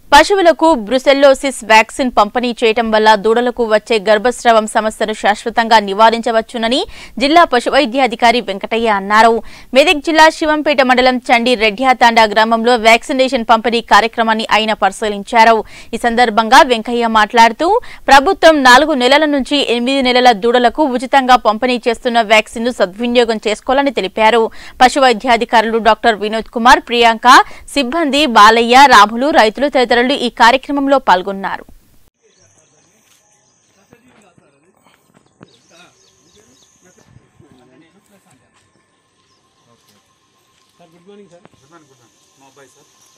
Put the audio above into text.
పశువులకు brucellosis vaccine పంపిణీ చేయటం వల్ల దూడలకు వచ్చే గర్భస్రావం సమస్యను శాశ్వతంగా నివారించవచ్చునని జిల్లా పశువైద్యాధికారి వెంకటయ్య అన్నారు మెదక్ జిల్లా శివంపేట మండలం చండి రెడ్యాతాండా గ్రామంలో వ్యాక్సినేషన్ పంపిణీ కార్యక్రమాన్ని ఆయన పరిశీలించారు ఈ సందర్భంగా వెంకయ్య మాట్లాడుతూ ప్రభుత్వం నాలుగు నెలల నుంచి ఎనిమిది నెలల దూడలకు ఉచితంగా పంపిణీ చేస్తున్న వ్యాక్సిన్ ను సద్వినియోగం చేసుకోవాలని తెలిపారు పశువైద్యాధికారులు డాక్టర్ వినోద్ కుమార్ ప్రియాంక సిబ్బంది బాలయ్య రాములు రైతులు తదితరులు ఈ కార్యక్రమంలో పాల్గొన్నారు sir good morning sir good morning good morning మా అబ్బాయి సార్